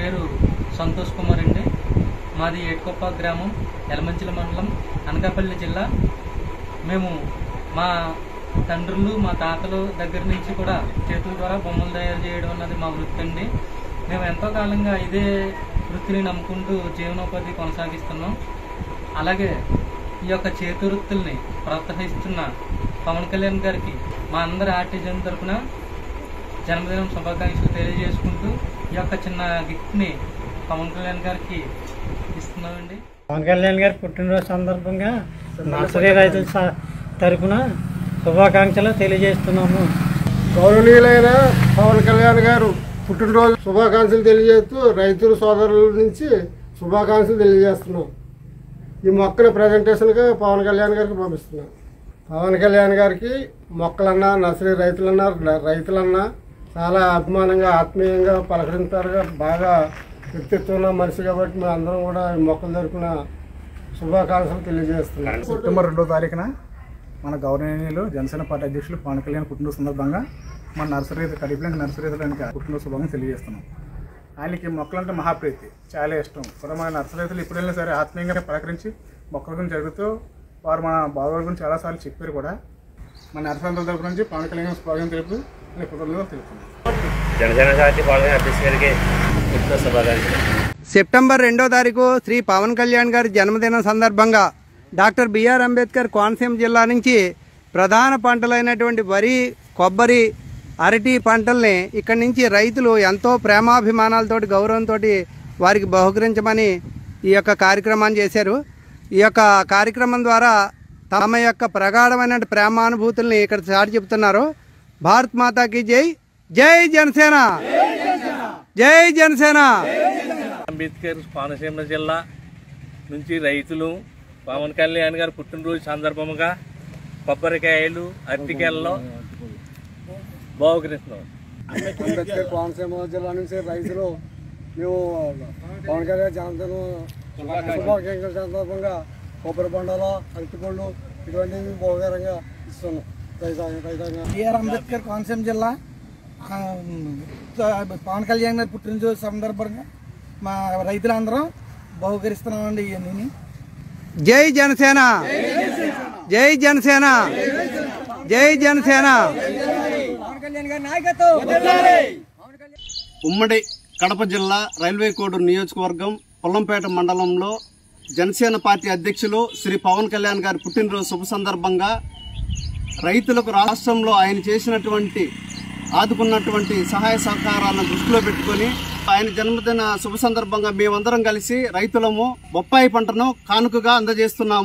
పేరు సంతోష్ కుమార్ అండి మాది ఏటుకొప్ప గ్రామం యలమంచిల మండలం అనకాపల్లి జిల్లా మేము మా తండ్రులు మా తాతలు దగ్గర నుంచి కూడా చేతుల ద్వారా బొమ్మలు తయారు చేయడం అన్నది మా వృత్తి అండి మేము ఎంతో కాలంగా ఇదే వృత్తిని నమ్ముకుంటూ జీవనోపాధి కొనసాగిస్తున్నాం అలాగే ఈ యొక్క చేతి వృత్తుల్ని ప్రోత్సహిస్తున్న పవన్ కళ్యాణ్ గారికి మా అందరి ఆర్టిజన్ తరపున జన్మదినం శుభాకాంక్షలు తెలియజేసుకుంటూ ఈ యొక్క చిన్న గిఫ్ట్ని పవన్ కళ్యాణ్ గారికి ఇస్తున్నామండి పవన్ కళ్యాణ్ గారి పుట్టినరోజు సందర్భంగా నర్సరీ రైతుల స- తరపున శుభాకాంక్షలు తెలియజేస్తున్నాము గౌరవనీయులైన పవన్ కళ్యాణ్ గారు పుట్టినరోజు శుభాకాంక్షలు తెలియజేస్తూ రైతుల సోదరుల నుంచి శుభాకాంక్షలు తెలియజేస్తున్నాం ఈ మొక్కను ప్రజెంటేషన్గా పవన్ కళ్యాణ్ గారికి పంపిస్తున్నాం పవన్ కళ్యాణ్ గారికి మొక్కలన్నా నర్సరీ రైతులన్నా ర- రైతులన్నా చాలా అభిమానంగా ఆత్మీయంగా పలకరింతారుగా బాగా వ్యక్తిత్వం ఉన్న మనిషి కాబట్టి మేము అందరం కూడా ఈ మొక్కల తరపున శుభాకాంక్షలు తెలియజేస్తున్నాం సెప్టెంబర్ రెండో తారీఖున మన గౌరవనీయులు జనసేన పార్టీ అధ్యక్షులు పవన్ కళ్యాణ్ పుట్టినరోజు సందర్భంగా మన నర్సరీ కడిపిలంక నర్సరీ రైతులకి పుట్టినరోజు శుభంగా తెలియజేస్తున్నాం ఆయనకి మొక్కలంటే మహాప్రీతి చాలా ఇష్టం కూడా మన నర్సరీ రైతులు ఇప్పుడు వెళ్ళినా సరే ఆత్మీయంగా పలకరించి మొక్కల గురించి జరుగుతూ వారు మన బాగోగుల గురించి చాలాసార్లు చెప్పారు కూడా మన నర్సరీ రైతుల తరపు నుంచి పవన్ కళ్యాణ్ స్వాగతం తెలుపుతూ నేను కృతజ్ఞతలు తెలుపుతున్నాను జనసేన పార్టీ పవన్ అభ్యర్థి గారికి పుట్టిన శుభాకాంక్షలు సెప్టెంబర్ రెండో తారీఖు శ్రీ పవన్ కళ్యాణ్ గారి జన్మదినం సందర్భంగా డాక్టర్ బిఆర్ అంబేద్కర్ కోనసీమ జిల్లా నుంచి ప్రధాన పంటలైనటువంటి వరి కొబ్బరి అరటి పంటల్ని ఇక్కడి నుంచి రైతులు ఎంతో ప్రేమాభిమానాలతోటి గౌరవంతో వారికి బహుకరించమని ఈ యొక్క కార్యక్రమాన్ని చేశారు ఈ యొక్క కార్యక్రమం ద్వారా తమ యొక్క ప్రగాఢమైన ప్రేమానుభూతుల్ని ఇక్కడ చాటి చెబుతున్నారు భారత్ మాతాకి జై జై జనసేన జై జనసేన అంబేద్కర్ కోనసీమ జిల్లా నుంచి రైతులు పవన్ కళ్యాణ్ గారి పుట్టినరోజు సందర్భంగా కొబ్బరికాయలు అరటికాయల్లో బాగుకరిస్తున్నాం అంబేద్కర్ కోనసీమ జిల్లా నుంచి రైతులు మేము పవన్ కళ్యాణ్ జనతను శుభాకాంక్షల సందర్భంగా కొబ్బరి బండలు అరటిపళ్ళు ఇటువంటివి బహుకరంగా ఇస్తున్నాం రైతాంగ రైతాంగ బిఆర్ అంబేద్కర్ కోనసీమ జిల్లా ఆ, పవన్ కళ్యాణ్ గారి పుట్టినరోజు సందర్భంగా మా రైతులందరం బహుకరిస్తున్నామండి ఇవన్నీ జై జనసేన జై జనసేన జై జనసేన ఉమ్మడి కడప జిల్లా రైల్వే కోడ్ నియోజకవర్గం పొల్లంపేట మండలంలో జనసేన పార్టీ అధ్యక్షులు శ్రీ పవన్ కళ్యాణ్ గారి పుట్టినరోజు శుభ సందర్భంగా రైతులకు రాష్ట్రంలో ఆయన చేసినటువంటి ఆదుకున్నటువంటి సహాయ సహకారాలను దృష్టిలో పెట్టుకొని ఆయన జన్మదిన శుభ సందర్భంగా మేమందరం కలిసి రైతులము బొప్పాయి పంటను కానుకగా అందజేస్తున్నాము